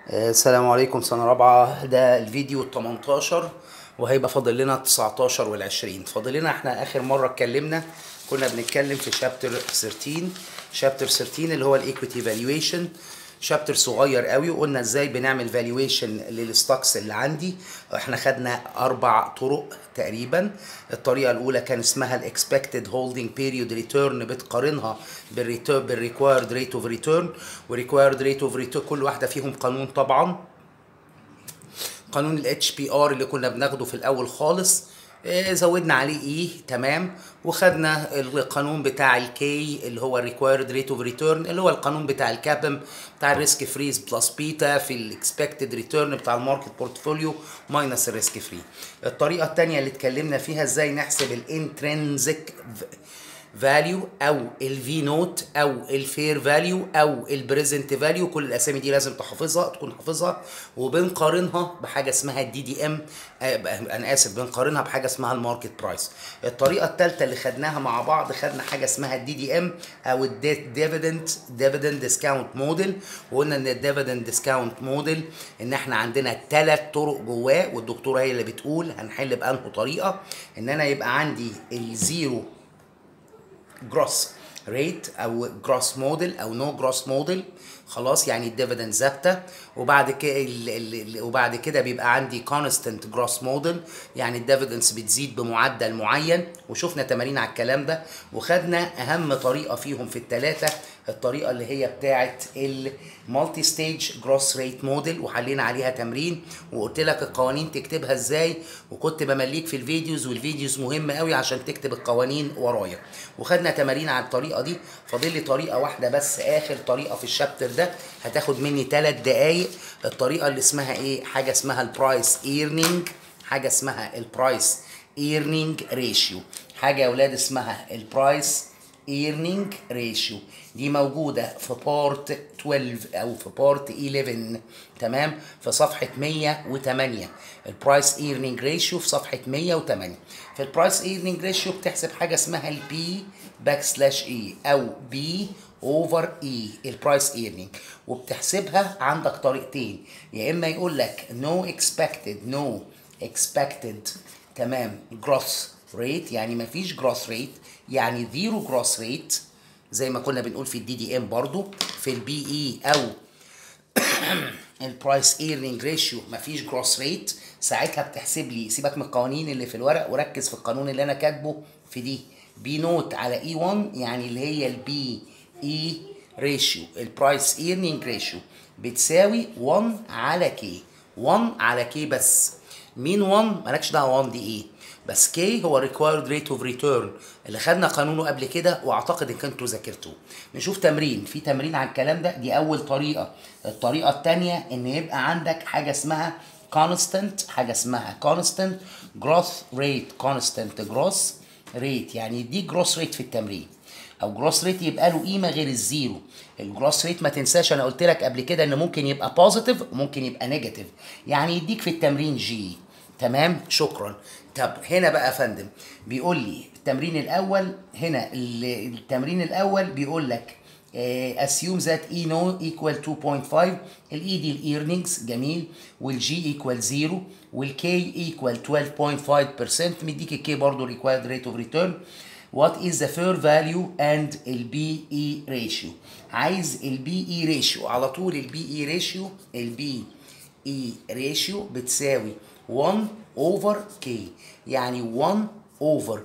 السلام عليكم سنة رابعة ده الفيديو ال 18 وهيبقى فاضل لنا 19 وال 20 فاضل لنا احنا اخر مرة اتكلمنا كنا بنتكلم في شابتر 13 شابتر 13 اللي هو الايكويتي فالويشن شابتر صغير قوي وقلنا ازاي بنعمل فالويشن للستوكس اللي عندي احنا خدنا اربع طرق تقريبا الطريقه الاولى كان اسمها الاكسبكتد هولدنج بيريود ريتيرن بتقارنها بالريتيرن بالريكوايرد ريت اوف ريتيرن وريكوايرد ريت اوف ريتيرن كل واحده فيهم قانون طبعا قانون الاتش بي ار اللي كنا بناخده في الاول خالص إيه زودنا عليه اي تمام وخدنا القانون بتاع الكي اللي هو الريكوايرد ريت اوف ريتيرن اللي هو القانون بتاع الكابم بتاع الريسك فريز بلس بيتا في الاكسبكتد ريتيرن بتاع الماركت بورتفوليو ماينس الريسك فري الطريقه الثانيه اللي اتكلمنا فيها ازاي نحسب الانترنزك فاليو او الفي نوت او الفير فاليو او البريزنت فاليو كل الاسامي دي لازم تحافظها تكون حافظها وبنقارنها بحاجه اسمها الدي دي ام انا اسف بنقارنها بحاجه اسمها الماركت برايس الطريقه الثالثه اللي خدناها مع بعض خدنا حاجه اسمها الدي دي ام او الديفيدند ديفيدند ديسكاونت موديل وقلنا ان الديفيدند ديسكاونت موديل ان احنا عندنا ثلاث طرق جواه والدكتوره هي اللي بتقول هنحل بانه طريقه ان انا يبقى عندي الزيرو جروس ريت او جروس موديل او نو جروس موديل خلاص يعني الديفيدند ثابته وبعد كده وبعد كده بيبقى عندي كونستنت جروس موديل يعني الديفيدنس بتزيد بمعدل معين وشفنا تمارين على الكلام ده وخدنا اهم طريقه فيهم في الثلاثه الطريقه اللي هي بتاعه المالتي ستيج جروس ريت موديل وحلينا عليها تمرين وقلت لك القوانين تكتبها ازاي وكنت بمليك في الفيديوز والفيديوز مهمه قوي عشان تكتب القوانين ورايا وخدنا تمارين على الطريقه دي فاضل لي طريقه واحده بس اخر طريقه في الشابتر ده هتاخد مني 3 دقايق الطريقه اللي اسمها ايه حاجه اسمها البرايس ايرنينج حاجه اسمها البرايس ايرنينج ريشيو حاجه يا اولاد اسمها البرايس ايرنينج ريشيو دي موجودة في بارت 12 أو في بارت 11 تمام في صفحة 108 البرايس ايرنينج ريشيو في صفحة 108 في البرايس ايرنينج ريشيو بتحسب حاجة اسمها البي باك سلاش اي أو بي اوفر اي البرايس ايرنينج وبتحسبها عندك طريقتين يا اما يقول لك نو اكسبكتد نو اكسبكتد تمام جروث ريت يعني مفيش جروث ريت يعني زيرو جروث ريت زي ما كنا بنقول في الدي دي ام برضو في البي اي او البرايس ايرنينج ريشيو مفيش جروث ريت ساعتها بتحسب لي سيبك من القوانين اللي في الورق وركز في القانون اللي انا كاتبه في دي بي نوت على اي 1 يعني اللي هي البي اي ريشيو البرايس ايرنينج ريشيو بتساوي 1 على كي 1 على كي بس مين 1 مالكش دعوه 1 دي ايه بس كي هو ريكوايرد ريت اوف ريتيرن اللي خدنا قانونه قبل كده واعتقد ان كنتوا ذاكرتوه نشوف تمرين في تمرين على الكلام ده دي اول طريقه الطريقه الثانيه ان يبقى عندك حاجه اسمها constant حاجه اسمها constant growth rate constant growth rate يعني يديك جروس ريت في التمرين او جروس ريت يبقى له قيمه غير الزيرو الجروس ريت ما تنساش انا قلت لك قبل كده ان ممكن يبقى بوزيتيف وممكن يبقى نيجاتيف يعني يديك في التمرين جي تمام شكرا طب هنا بقى يا فندم بيقول لي التمرين الاول هنا التمرين الاول بيقول لك assume that E no equal 2.5 الاي دي الايرنينجز جميل والجي ايكوال 0 والكي ايكوال 12.5% مديك الكي برضه required rate of return what is the fair value and البي اي ratio عايز البي اي ريشيو على طول البي اي ريشيو البي اي ريشيو بتساوي 1 over k يعني 1 over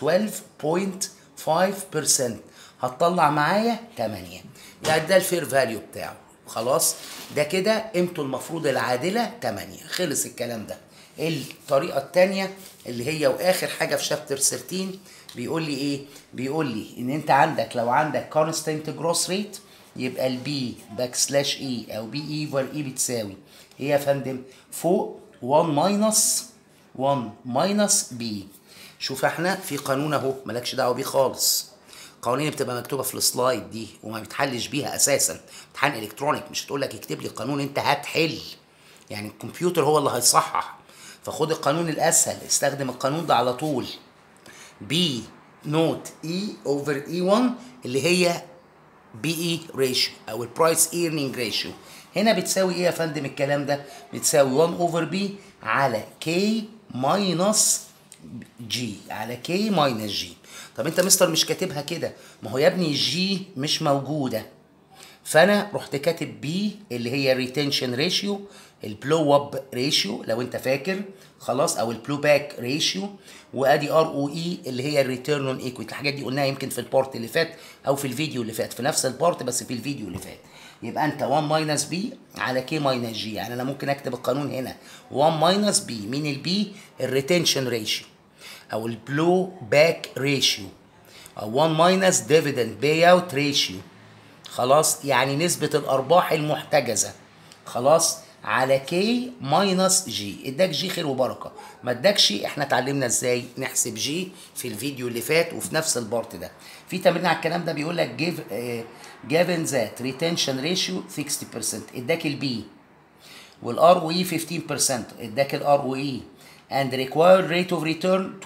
12.5% هتطلع معايا 8 يعني ده الفير فاليو بتاعه خلاص ده كده قيمته المفروض العادله 8 خلص الكلام ده الطريقه الثانيه اللي هي واخر حاجه في شابتر 13 بيقول لي ايه بيقول لي ان انت عندك لو عندك كونستانت جروس ريت يبقى البي باك سلاش اي او بي اي فر اي بتساوي ايه يا فندم فوق 1 ماينس 1 ماينس بي شوف احنا في قانون اهو مالكش دعوه بيه خالص قوانين بتبقى مكتوبه في السلايد دي وما بتحلش بيها اساسا امتحان الكترونيك مش هتقول لك اكتب لي قانون انت هتحل يعني الكمبيوتر هو اللي هيصحح فخد القانون الاسهل استخدم القانون ده على طول بي نوت اي اوفر اي 1 اللي هي بي اي ريشيو او البرايس ايرنينج ريشيو هنا بتساوي ايه يا فندم الكلام ده بتساوي 1 اوفر بي على كي ماينس جي على كي ماينس جي طب انت مستر مش كاتبها كده ما هو يا ابني جي مش موجوده فانا رحت كاتب بي اللي هي الريتنشن ريشيو البلو اب ريشيو لو انت فاكر خلاص او البلو باك ريشيو وادي ار او اي اللي هي الريتيرن اون ايكويتي الحاجات دي قلناها يمكن في البارت اللي فات او في الفيديو اللي فات في نفس البارت بس في الفيديو اللي فات يبقى انت 1 ماينس بي على كي ماينس جي يعني انا ممكن اكتب القانون هنا 1 ماينس بي مين البي الريتنشن ريشيو او البلو باك ريشيو او 1 ماينس ديفيدند باي اوت ريشيو خلاص يعني نسبة الأرباح المحتجزة خلاص على كي ماينس جي اداك جي خير وبركة ما اداكش احنا اتعلمنا ازاي نحسب جي في الفيديو اللي فات وفي نفس البارت ده في تمرين على الكلام ده بيقول لك جيف جيفن ذات ريتنشن ريشيو 60% اداك البي والار او اي 15% اداك الار او اي and required rate of return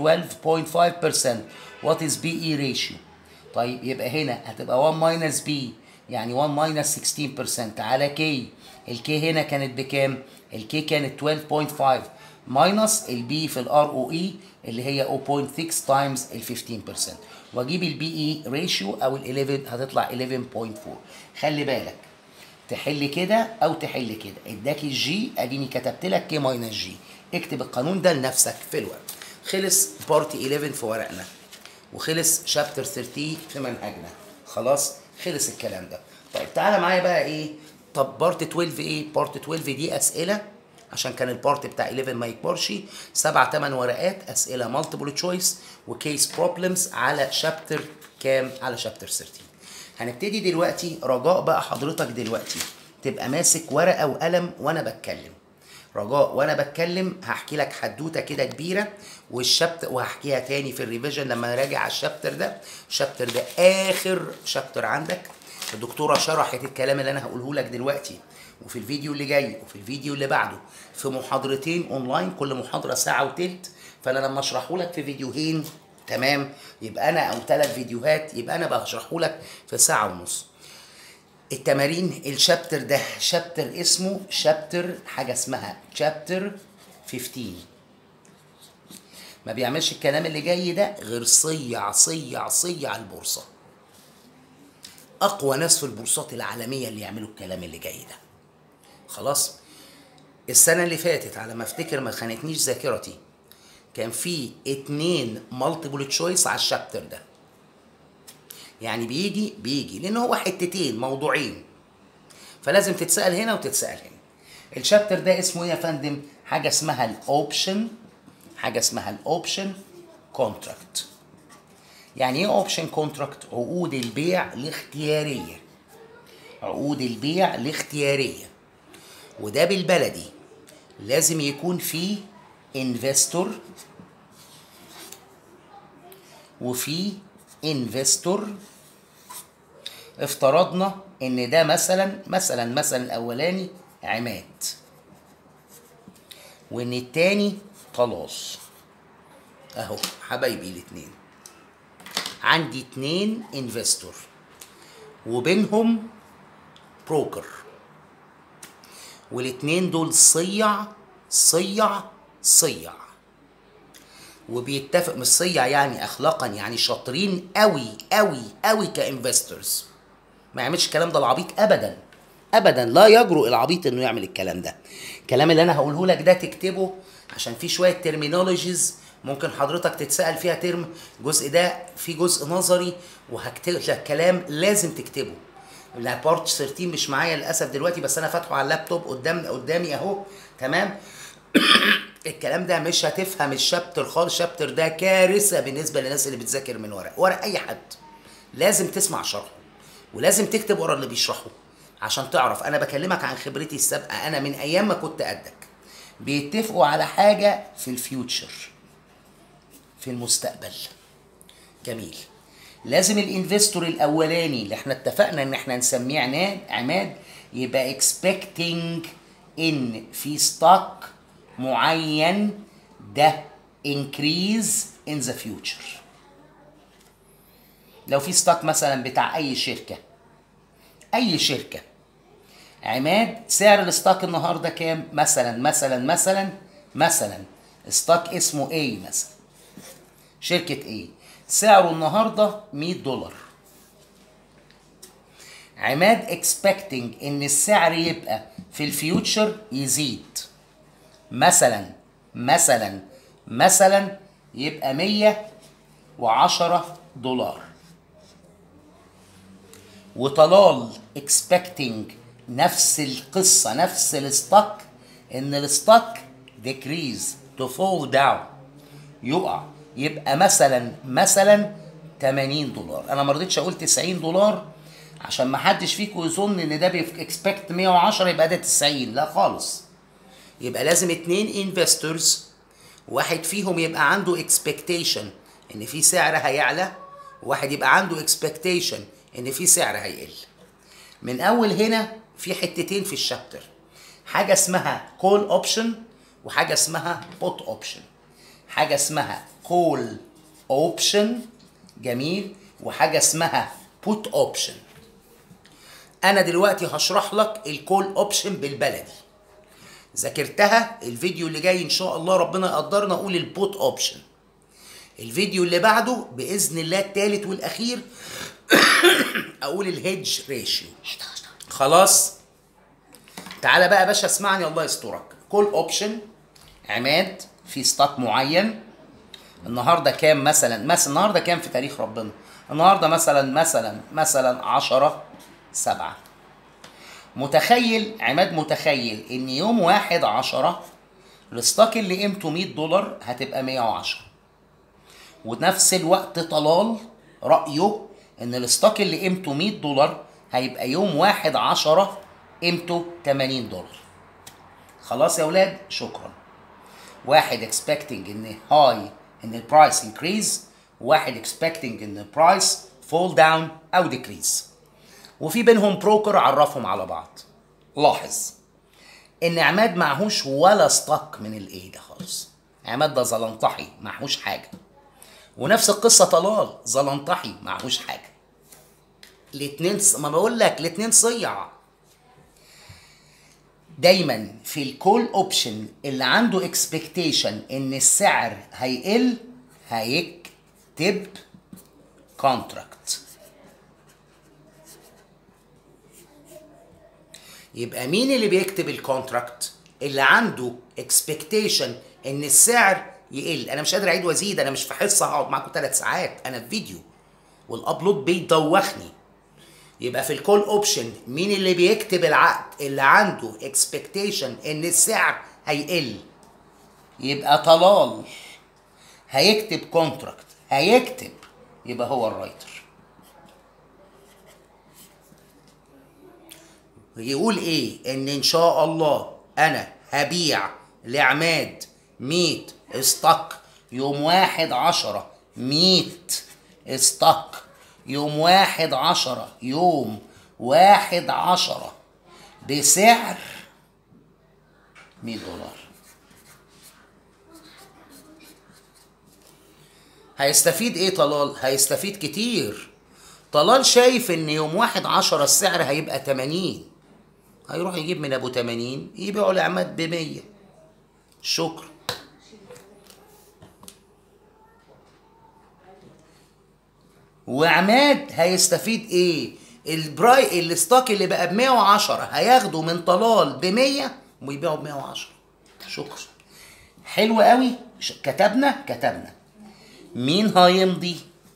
12.5% what is BE ratio طيب يبقى هنا هتبقى 1 ماينس بي يعني 1 ماينس 16% على كي الكي هنا كانت بكام؟ الكي كانت 12.5 ماينس البي في الار او اي اللي هي 0.6 تايمز ال 15% واجيب البي اي ريشيو او ال 11 هتطلع 11.4 خلي بالك تحل كده او تحل كده اداك الجي اديني كتبت لك كي ماينس جي اكتب القانون ده لنفسك في الورق خلص بارتي 11 في ورقنا وخلص شابتر 13 في منهجنا خلاص خلص الكلام ده طيب تعالى معايا بقى ايه طب بارت 12 ايه بارت 12 دي اسئله عشان كان البارت بتاع 11 ما يكبرش سبع ثمان ورقات اسئله مالتيبل تشويس وكيس بروبلمز على شابتر كام على شابتر 13 هنبتدي دلوقتي رجاء بقى حضرتك دلوقتي تبقى ماسك ورقه وقلم وانا بتكلم رجاء وانا بتكلم هحكي لك حدوته كده كبيره والشابتر وهحكيها تاني في الريفيجن لما نراجع على الشابتر ده الشابتر ده اخر شابتر عندك الدكتوره شرحت الكلام اللي انا هقوله لك دلوقتي وفي الفيديو اللي جاي وفي الفيديو اللي بعده في محاضرتين اونلاين كل محاضره ساعه وتلت فانا لما اشرحه لك في فيديوهين تمام يبقى انا او ثلاث فيديوهات يبقى انا بشرحه لك في ساعه ونص التمارين الشابتر ده شابتر اسمه شابتر حاجه اسمها شابتر 15 ما بيعملش الكلام اللي جاي ده غير صيع صيع صيع البورصه اقوى ناس في البورصات العالميه اللي يعملوا الكلام اللي جاي ده خلاص السنه اللي فاتت على ما افتكر ما خانتنيش ذاكرتي كان في اتنين مالتيبل تشويس على الشابتر ده يعني بيجي بيجي لان هو حتتين موضوعين فلازم تتسال هنا وتتسال هنا الشابتر ده اسمه ايه يا فندم حاجه اسمها الاوبشن حاجه اسمها الاوبشن كونتراكت يعني ايه اوبشن كونتراكت عقود البيع الاختياريه عقود البيع الاختياريه وده بالبلدي لازم يكون فيه انفستور وفي انفستور افترضنا ان ده مثلا مثلا مثلا الاولاني عماد وان التاني طلاس اهو حبايبي الاتنين عندي اتنين انفستور وبينهم بروكر والاتنين دول صيع صيع صيع وبيتفق مش صيع يعني اخلاقا يعني شاطرين قوي قوي قوي كانفسترز ما يعملش الكلام ده العبيط ابدا ابدا لا يجرؤ العبيط انه يعمل الكلام ده الكلام اللي انا هقوله لك ده تكتبه عشان في شويه ترمينولوجيز ممكن حضرتك تتسال فيها ترم الجزء ده في جزء نظري وهكتب لك كلام لازم تكتبه لا بارت 13 مش معايا للاسف دلوقتي بس انا فاتحه على اللابتوب قدام قدامي اهو تمام الكلام ده مش هتفهم الشابتر خالص الشابتر ده كارثه بالنسبه للناس اللي بتذاكر من ورق ورق اي حد لازم تسمع شرحه ولازم تكتب ورا اللي بيشرحه عشان تعرف انا بكلمك عن خبرتي السابقه انا من ايام ما كنت قدك بيتفقوا على حاجه في الفيوتشر في المستقبل جميل لازم الانفستور الاولاني اللي احنا اتفقنا ان احنا نسميه عناد عماد يبقى اكسبكتنج ان في ستوك معين ده increase in the future لو في ستوك مثلا بتاع اي شركه اي شركه عماد سعر الستوك النهارده كام مثلا مثلا مثلا مثلا ستوك اسمه ايه مثلا شركه ايه سعره النهارده 100 دولار عماد اكسبكتنج ان السعر يبقى في الفيوتشر يزيد مثلا مثلا مثلا يبقى 110 دولار وطلال اكسبكتنج نفس القصه نفس الستوك ان الستوك ديكريز تو فول داون يقع يبقى مثلا مثلا 80 دولار انا ما رضيتش اقول 90 دولار عشان ما حدش فيكم يظن ان ده بيكسبكت 110 يبقى ده 90 لا خالص يبقى لازم اتنين انفستورز واحد فيهم يبقى عنده اكسبكتيشن ان في سعر هيعلى وواحد يبقى عنده اكسبكتيشن ان في سعر هيقل من اول هنا في حتتين في الشابتر حاجه اسمها كول اوبشن وحاجه اسمها بوت اوبشن حاجه اسمها كول اوبشن جميل وحاجه اسمها بوت اوبشن انا دلوقتي هشرح لك الكول اوبشن بالبلدي ذاكرتها الفيديو اللي جاي ان شاء الله ربنا يقدرنا اقول البوت اوبشن الفيديو اللي بعده باذن الله الثالث والاخير اقول الهيدج ريشيو خلاص تعالى بقى يا باشا اسمعني الله يسترك كل اوبشن عماد في ستوك معين النهارده كام مثلا مثلا النهارده كام في تاريخ ربنا النهارده مثلا مثلا مثلا 10 7 متخيل عماد متخيل ان يوم واحد عشرة الستوك اللي قيمته 100 دولار هتبقى 110 ونفس الوقت طلال رأيه ان الستوك اللي قيمته 100 دولار هيبقى يوم واحد عشرة قيمته 80 دولار خلاص يا ولاد شكرا واحد expecting ان هاي ان البرايس انكريز وواحد expecting ان البرايس فول داون او decrease وفي بينهم بروكر عرفهم على بعض لاحظ ان عماد معهوش ولا ستوك من الايه ده خالص عماد ده زلنطحي معهوش حاجه ونفس القصه طلال زلنطحي معهوش حاجه الاتنين ص... ما بقول لك الاتنين صيع دايما في الكول اوبشن اللي عنده اكسبكتيشن ان السعر هيقل هيكتب كونتراكت يبقى مين اللي بيكتب الكونتراكت اللي عنده اكسبكتيشن ان السعر يقل انا مش قادر اعيد وازيد انا مش في حصه هقعد معاكم ثلاث ساعات انا في فيديو والابلود بيدوخني يبقى في الكول اوبشن مين اللي بيكتب العقد اللي عنده اكسبكتيشن ان السعر هيقل يبقى طلال هيكتب كونتراكت هيكتب يبقى هو الرايتر يقول ايه ان ان شاء الله انا هبيع لعماد 100 ستوك يوم واحد عشرة 100 ستوك يوم واحد عشرة يوم واحد عشرة بسعر 100 دولار هيستفيد ايه طلال؟ هيستفيد كتير طلال شايف ان يوم واحد عشرة السعر هيبقى 80 هيروح يجيب من ابو 80 يبيعه لعماد ب 100 شكرا وعماد هيستفيد ايه البراي الستوك اللي بقى ب 110 هياخده من طلال ب 100 ويبيعه ب 110 شكرا حلو قوي ش- كتبنا كتبنا مين هيمضي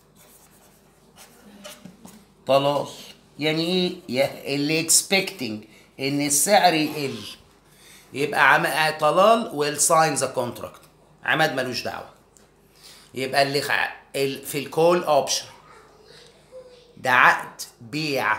طلال يعني ايه يا- اللي اكسبكتنج ان السعر يقل يبقى عم... طلال ويل ساين ذا كونتراكت عماد ملوش دعوه يبقى اللي خ... ال... في الكول اوبشن ده عقد بيع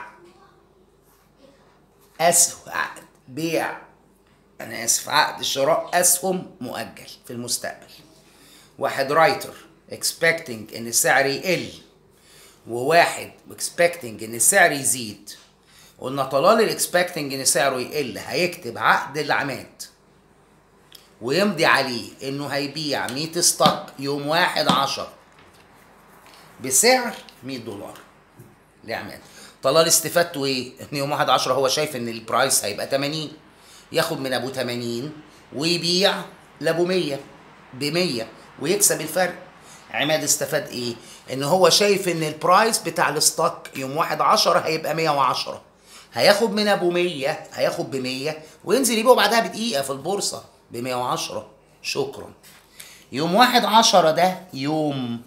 اسهم عقد بيع انا اسف عقد شراء اسهم مؤجل في المستقبل واحد رايتر اكسبكتنج ان السعر يقل وواحد اكسبكتنج ان السعر يزيد قلنا طلال الاكسبكتنج ان سعره يقل هيكتب عقد العماد ويمضي عليه انه هيبيع 100 ستوك يوم واحد عشر بسعر 100 دولار لعماد طلال استفادته ايه ان يوم 1 10 هو شايف ان البرايس هيبقى 80 ياخد من ابو 80 ويبيع لابو 100 ب 100 ويكسب الفرق عماد استفاد ايه ان هو شايف ان البرايس بتاع الستوك يوم 1 10 هيبقى 110 هياخد من ابو 100 هياخد ب 100 وينزل يبيعه بعدها بدقيقه في البورصه ب 110 شكرا يوم 1 10 ده يوم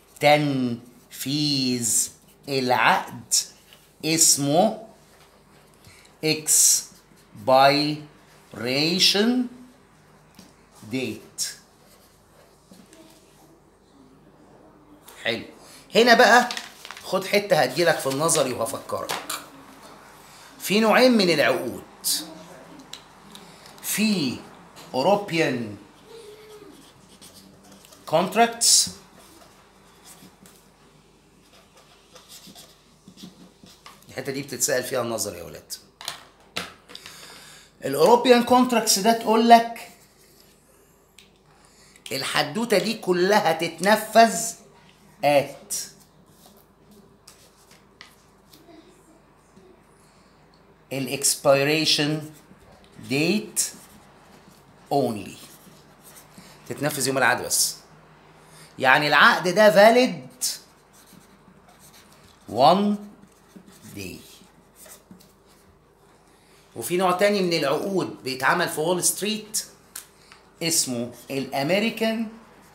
تنفيذ العقد اسمه expiration date حلو هنا بقى خد حته هتجيلك في النظري وهفكرك في نوعين من العقود في European contracts الحته دي بتتسال فيها النظر يا ولاد الاوروبيان كونتراكتس ده تقول لك الحدوته دي كلها تتنفذ ات الاكسبيريشن ديت اونلي تتنفذ يوم العقد بس يعني العقد ده فاليد 1 داي وفي نوع تاني من العقود بيتعمل في وول ستريت اسمه الامريكان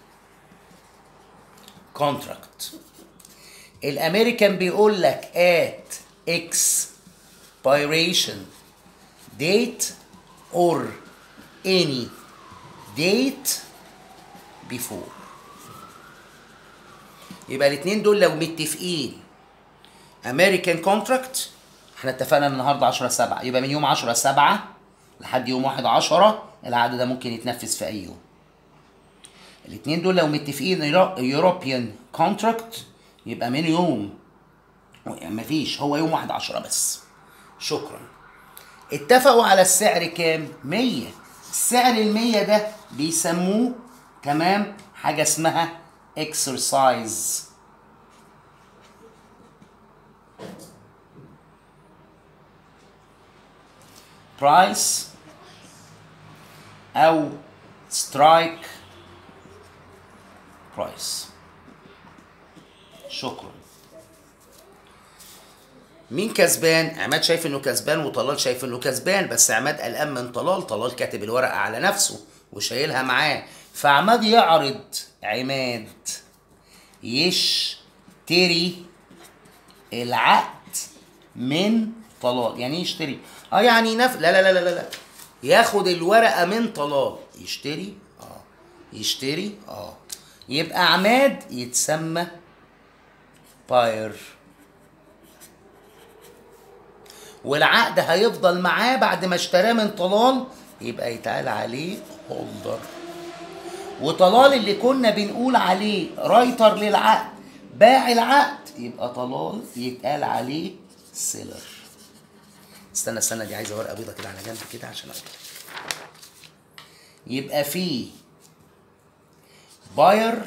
كونتراكت الامريكان بيقول لك at expiration date or any date before يبقى الاثنين دول لو متفقين امريكان كونتراكت احنا اتفقنا النهارده 10 7 يبقى من يوم 10 7 لحد يوم 1 10 العقد ده ممكن يتنفذ في اي يوم الاثنين دول لو متفقين يوروبيان كونتراكت يبقى من يوم مفيش هو يوم 1 10 بس شكرا اتفقوا على السعر كام 100 السعر ال 100 ده بيسموه تمام حاجه اسمها اكسرسايز برايس او سترايك برايس شكرا مين كسبان؟ عماد شايف انه كسبان وطلال شايف انه كسبان بس عماد قلقان من طلال، طلال كاتب الورقه على نفسه وشايلها معاه، فعماد يعرض عماد يشتري العقد من طلال، يعني ايه يشتري؟ اه يعني نف... لا لا لا لا لا ياخد الورقه من طلال، يشتري؟ اه يشتري؟ اه يبقى عماد يتسمى باير والعقد هيفضل معاه بعد ما اشتراه من طلال يبقى يتقال عليه هولدر وطلال اللي كنا بنقول عليه رايتر للعقد باع العقد يبقى طلال يتقال عليه سيلر استنى استنى دي عايزه ورقه بيضه كده على جنب كده عشان اقول يبقى في باير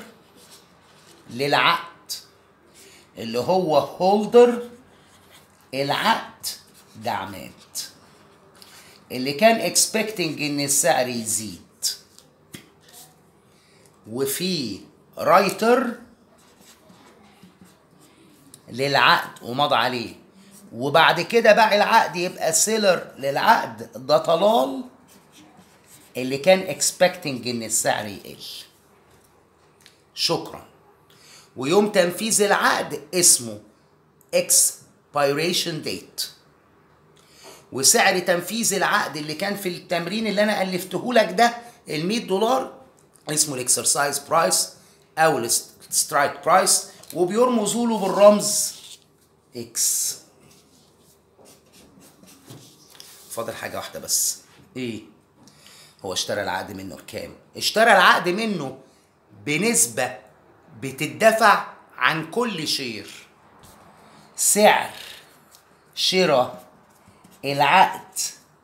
للعقد اللي هو هولدر العقد ده عماد اللي كان اكسبكتنج ان السعر يزيد وفي رايتر للعقد ومضى عليه وبعد كده باع العقد يبقى سيلر للعقد ده طلال اللي كان اكسبكتنج ان السعر يقل شكرا ويوم تنفيذ العقد اسمه expiration date وسعر تنفيذ العقد اللي كان في التمرين اللي انا الفته لك ده ال 100 دولار اسمه الاكسرسايز برايس او السترايك برايس وبيرمزوا له بالرمز اكس فاضل حاجه واحده بس ايه هو اشترى العقد منه بكام اشترى العقد منه بنسبه بتدفع عن كل شير سعر شراء العقد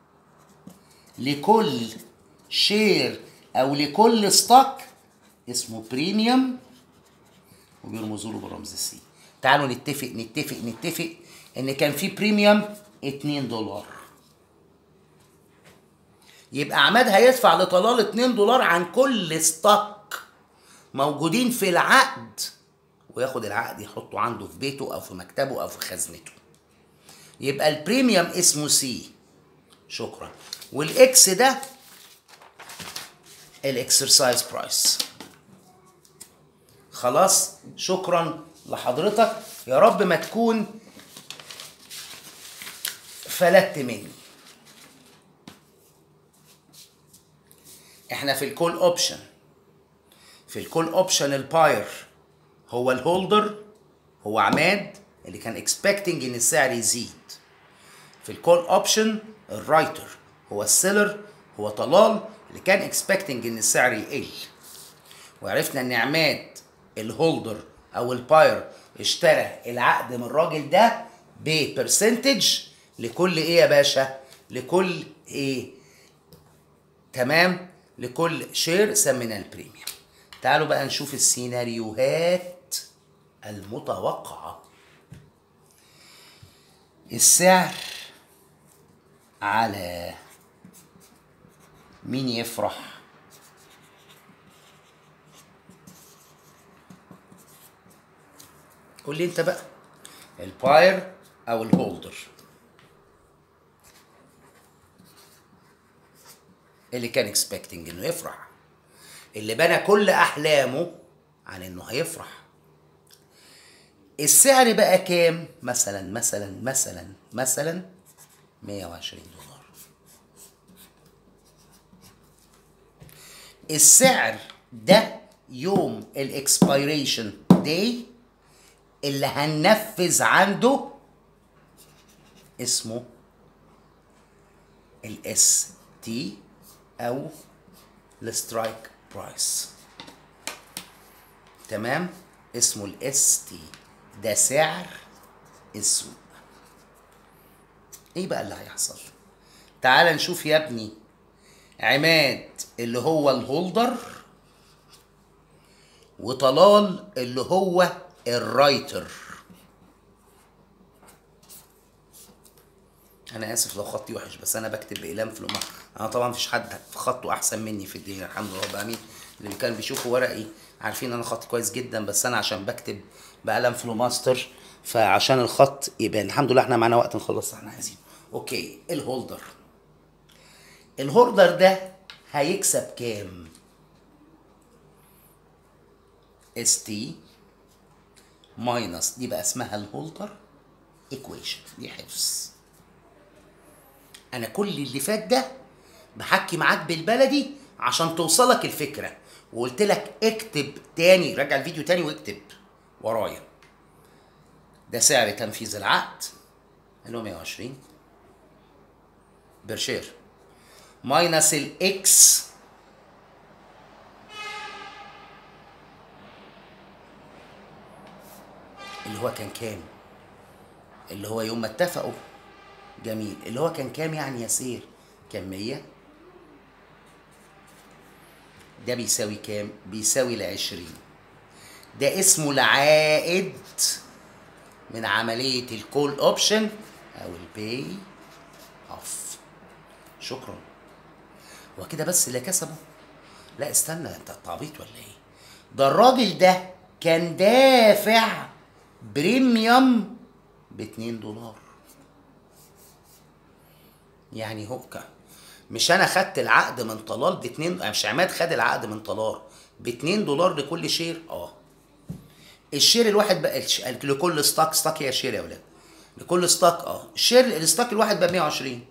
لكل شير او لكل ستوك اسمه بريميوم وبيرمزوا له بالرمز سي تعالوا نتفق نتفق نتفق ان كان في بريميوم 2 دولار يبقى عماد هيدفع لطلال 2 دولار عن كل ستوك موجودين في العقد وياخد العقد يحطه عنده في بيته او في مكتبه او في خزنته يبقى البريميوم اسمه سي شكرا والاكس ده الاكسرسايز برايس خلاص شكرا لحضرتك يا رب ما تكون فلت مني احنا في الكول اوبشن في الكول اوبشن الباير هو الهولدر هو عماد اللي كان اكسبكتنج ان السعر يزيد في الكول اوبشن الرايتر هو السيلر هو طلال اللي كان اكسبكتنج ان السعر يقل وعرفنا ان عماد الهولدر او الباير اشترى العقد من الراجل ده ببرسنتج لكل ايه يا باشا لكل ايه تمام لكل شير سميناه البريميوم تعالوا بقى نشوف السيناريوهات المتوقعة السعر على مين يفرح قول لي انت بقى الباير او الهولدر اللي كان اكسبكتنج انه يفرح اللي بنى كل احلامه عن انه هيفرح السعر بقى كام مثلا مثلا مثلا مثلا 120 دولار السعر ده يوم الاكسبيريشن داي اللي هننفذ عنده اسمه الاس تي او السترايك برايس تمام اسمه الاس تي ده سعر السوق ايه بقى اللي هيحصل تعال نشوف يا ابني عماد اللي هو الهولدر وطلال اللي هو الرايتر انا اسف لو خطي وحش بس انا بكتب باقلام في الامر انا طبعا مفيش حد في خطه احسن مني في الدنيا الحمد لله رب العالمين اللي كان بيشوفوا ورقي عارفين انا خطي كويس جدا بس انا عشان بكتب بقلم فلوماستر فعشان الخط يبان الحمد لله احنا معانا وقت نخلص احنا عايزينه اوكي الهولدر الهولدر ده هيكسب كام اس تي ماينس دي بقى اسمها الهولدر ايكويشن دي حفظ انا كل اللي فات ده بحكي معاك بالبلدي عشان توصلك الفكره وقلت لك اكتب تاني راجع الفيديو تاني واكتب ورايا ده سعر تنفيذ العقد اللي هو 120 برشير ماينس الاكس اللي هو كان كام اللي هو يوم ما اتفقوا جميل اللي هو كان كام يعني يسير كان 100 ده بيساوي كام بيساوي العشرين ده اسمه العائد من عملية الكول اوبشن او الباي اوف شكرا هو كده بس اللي كسبه لا استنى انت تعبيط ولا ايه ده الراجل ده كان دافع بريميوم ب 2 دولار يعني هوكا مش انا خدت العقد من طلال ب 2 مش عماد خد العقد من طلال ب 2 دولار لكل شير اه الشير الواحد بقى الش- لكل ستاك ستاك هي شير يا ولاد لكل ستاك اه الشير الستاك الواحد ب 120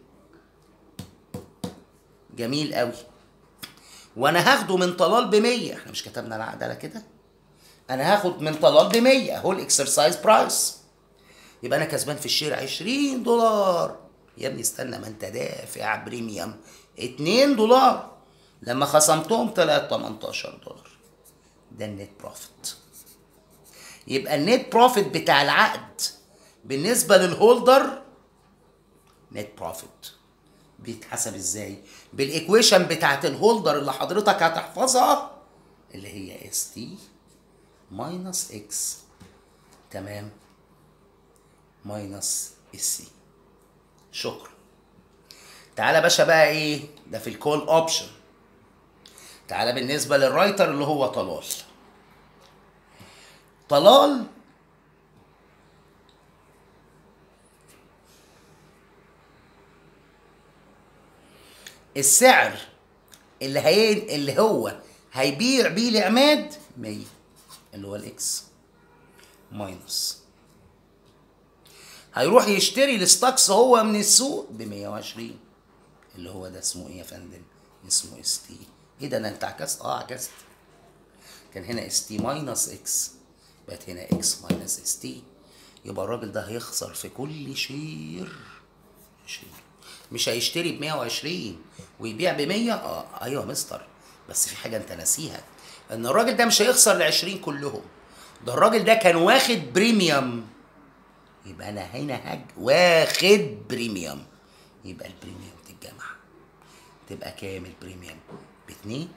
جميل قوي وانا هاخده من طلال ب 100 احنا مش كتبنا العقد على كده انا هاخد من طلال ب 100 اهو الاكسرسايز برايس يبقى انا كسبان في الشير 20 دولار يا ابني استنى ما انت دافع بريميوم 2 دولار لما خصمتهم طلعت 18 دولار ده النت بروفيت يبقى النت بروفيت بتاع العقد بالنسبه للهولدر نت بروفيت بيتحسب ازاي بالايكويشن بتاعت الهولدر اللي حضرتك هتحفظها اللي هي اس تي ماينس اكس تمام ماينس السي شكرا تعالى يا باشا بقى ايه ده في الكول اوبشن تعالى بالنسبه للرايتر اللي هو طلال طلال السعر اللي هي اللي هو هيبيع بيه لعماد 100 اللي هو الاكس ماينس هيروح يشتري الستاكس هو من السوق ب 120 اللي هو ده اسمه ايه يا فندم؟ اسمه اس تي ايه ده انا انت عكست؟ اه عكست كان هنا اس تي ماينس اكس بقت هنا اكس ماينس اس تي يبقى الراجل ده هيخسر في كل شير شير مش هيشتري ب 120 ويبيع ب 100 اه ايوه مستر بس في حاجه انت ناسيها ان الراجل ده مش هيخسر ال 20 كلهم ده الراجل ده كان واخد بريميوم يبقى انا هنا هج واخد بريميوم يبقى البريميوم تتجمع تبقى كام البريميوم باتنين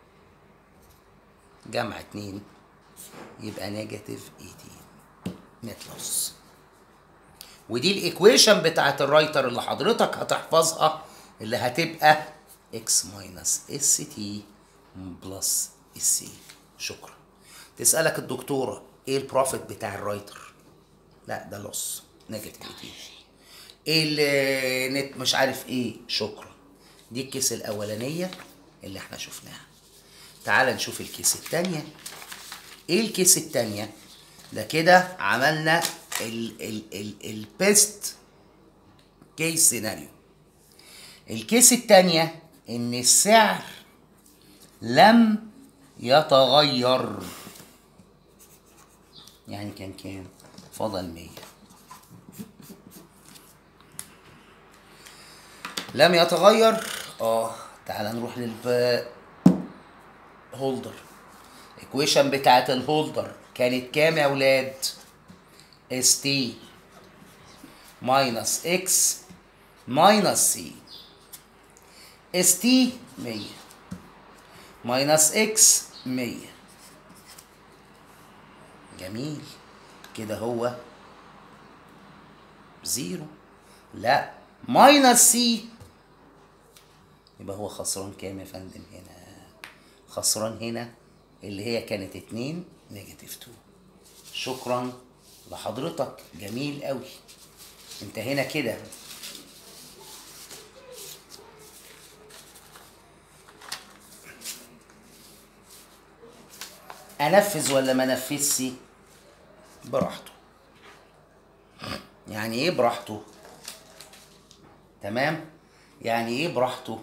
جمع اتنين يبقى نيجاتيف 18 نت لوس ودي الايكويشن بتاعت الرايتر اللي حضرتك هتحفظها اللي هتبقى اكس ماينس اس تي بلس السي شكرا تسألك الدكتورة ايه البروفيت بتاع الرايتر لا ده لوس نيجاتيف 18 ايه النت مش عارف ايه شكرا دي الكيس الاولانيه اللي احنا شفناها تعال نشوف الكيس التانية ايه الكيس التانية ده كده عملنا ال ال ال البيست كيس سيناريو الكيس التانية ان السعر لم يتغير يعني كان كام فضل 100 لم يتغير اه تعال نروح للب هولدر الايكويشن بتاعت الهولدر كانت كام يا اولاد اس تي ماينس اكس ماينس سي اس تي 100 ماينس اكس 100 جميل كده هو زيرو لا ماينس سي يبقى هو خسران كام يا فندم هنا خسران هنا اللي هي كانت اتنين نيجاتيف 2 شكرا لحضرتك جميل قوي انت هنا كده انفذ ولا ما انفذش براحته يعني ايه براحته تمام يعني ايه براحته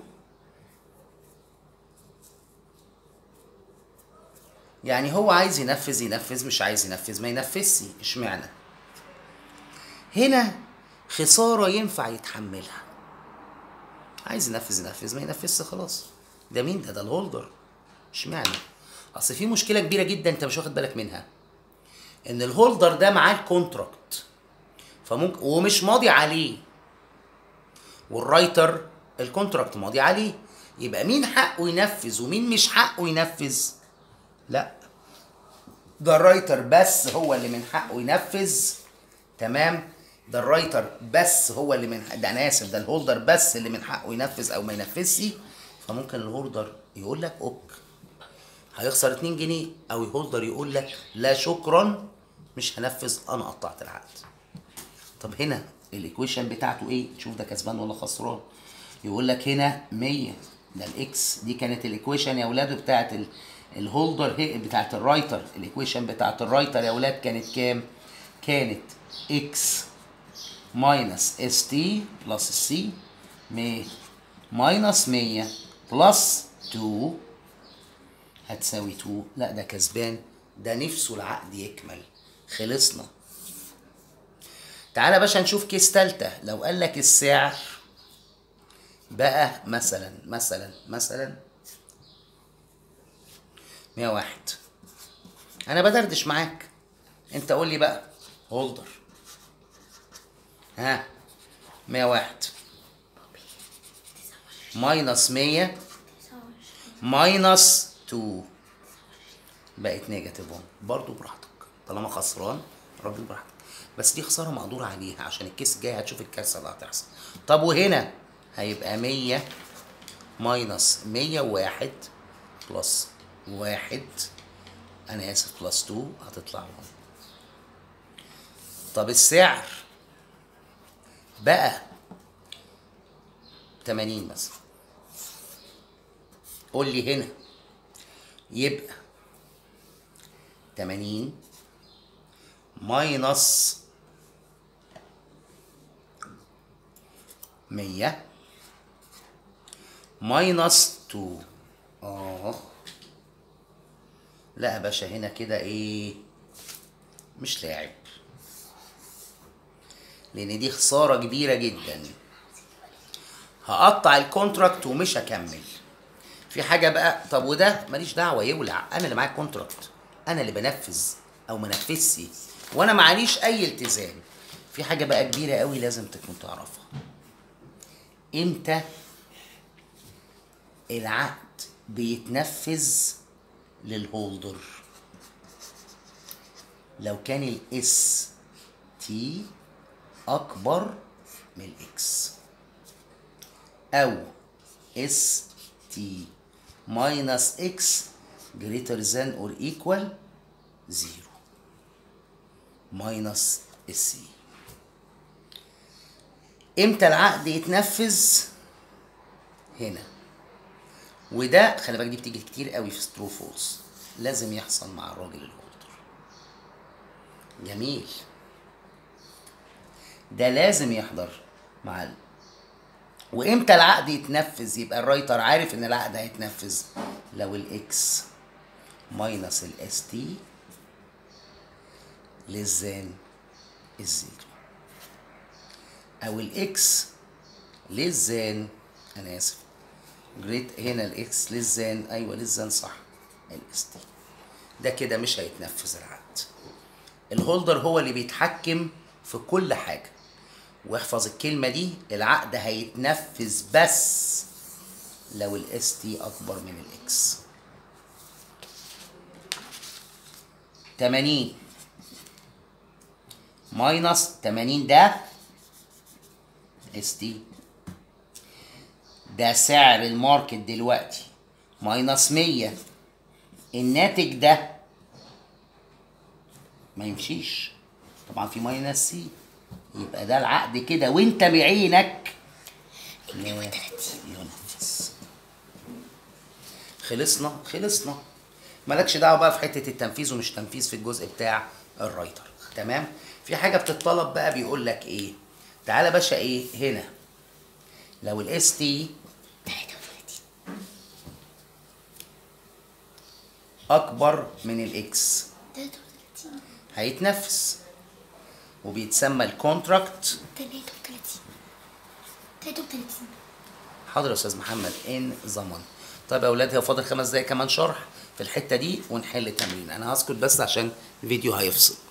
يعني هو عايز ينفذ ينفذ مش عايز ينفذ ما ينفذش اشمعنى هنا خسارة ينفع يتحملها عايز ينفذ ينفذ ما ينفذش خلاص ده مين ده ده الهولدر اشمعنى اصل في مشكلة كبيرة جدا انت مش واخد بالك منها ان الهولدر ده معاه الكونتراكت فممكن ومش ماضي عليه والرايتر الكونتراكت ماضي عليه يبقى مين حقه ينفذ ومين مش حقه ينفذ لا ده الرايتر بس هو اللي من حقه ينفذ تمام ده الرايتر بس هو اللي من ده انا اسف ده الهولدر بس اللي من حقه ينفذ او ما ينفذش فممكن الهولدر يقول لك اوك هيخسر 2 جنيه او الهولدر يقول لك لا شكرا مش هنفذ انا قطعت العقد طب هنا الايكويشن بتاعته ايه شوف ده كسبان ولا خسران يقول لك هنا 100 ده الاكس دي كانت الايكويشن يا اولاد بتاعت ال- الهولدر هي بتاعت الرايتر الايكويشن بتاعت الرايتر يا اولاد كانت كام كانت اكس ماينس اس تي بلس السي ماينس 100 بلس 2 هتساوي 2 لا ده كسبان ده نفسه العقد يكمل خلصنا تعالى يا باشا نشوف كيس تالتة لو قال لك السعر بقى مثلا مثلا مثلا 101 انا بدردش معاك انت قول لي بقى هولدر ها 101 ماينس 100 ماينس 2 بقت نيجاتيف 1 برضه براحتك طالما خسران راجل براحتك بس دي خساره مقدور عليها عشان الكيس الجاي هتشوف الكارثه اللي هتحصل طب وهنا هيبقى 100 ماينس 101 بلس 1 انا اسف بلس 2 هتطلع 1 طب السعر بقى 80 مثلا قول لي هنا يبقى 80 ماينس 100 ماينس 2 اه لا يا باشا هنا كده ايه مش لاعب لان دي خساره كبيره جدا هقطع الكونتراكت ومش هكمل في حاجه بقى طب وده ماليش دعوه يولع انا اللي معايا الكونتراكت انا اللي بنفذ او منفذش وانا معليش اي التزام في حاجه بقى كبيره قوي لازم تكون تعرفها امتى العقد بيتنفذ للهولدر لو كان الاس تي اكبر من الاكس او اس تي minus x greater than or equal 0 minus السي امتى العقد يتنفذ هنا وده خلي بالك دي بتيجي كتير قوي في سترو فولس لازم يحصل مع الراجل الهولدر جميل ده لازم يحضر مع ال... وامتى العقد يتنفذ يبقى الرايتر عارف ان العقد هيتنفذ لو الاكس ماينس الاس تي للزان الزيرو او الاكس للزان انا اسف جريت هنا الاكس للزان ايوه للزان صح الاس تي ده كده مش هيتنفذ العقد الهولدر هو اللي بيتحكم في كل حاجه واحفظ الكلمة دي العقد هيتنفذ بس لو الاس تي اكبر من الاكس 80 ماينس 80 ده اس تي ده سعر الماركت دلوقتي ماينس 100 الناتج ده ما يمشيش طبعا في ماينس سي يبقى ده العقد كده وانت بعينك ينفذ خلصنا خلصنا مالكش دعوه بقى في حته التنفيذ ومش تنفيذ في الجزء بتاع الرايتر تمام في حاجه بتطلب بقى بيقول لك ايه تعالى باشا ايه هنا لو الاس تي اكبر من الاكس هيتنفذ وبيتسمى الكونتراكت 33 33 حاضر يا استاذ محمد ان ضمن طيب يا اولاد هو فاضل خمس دقايق كمان شرح في الحته دي ونحل التمرين انا هسكت بس عشان الفيديو هيفصل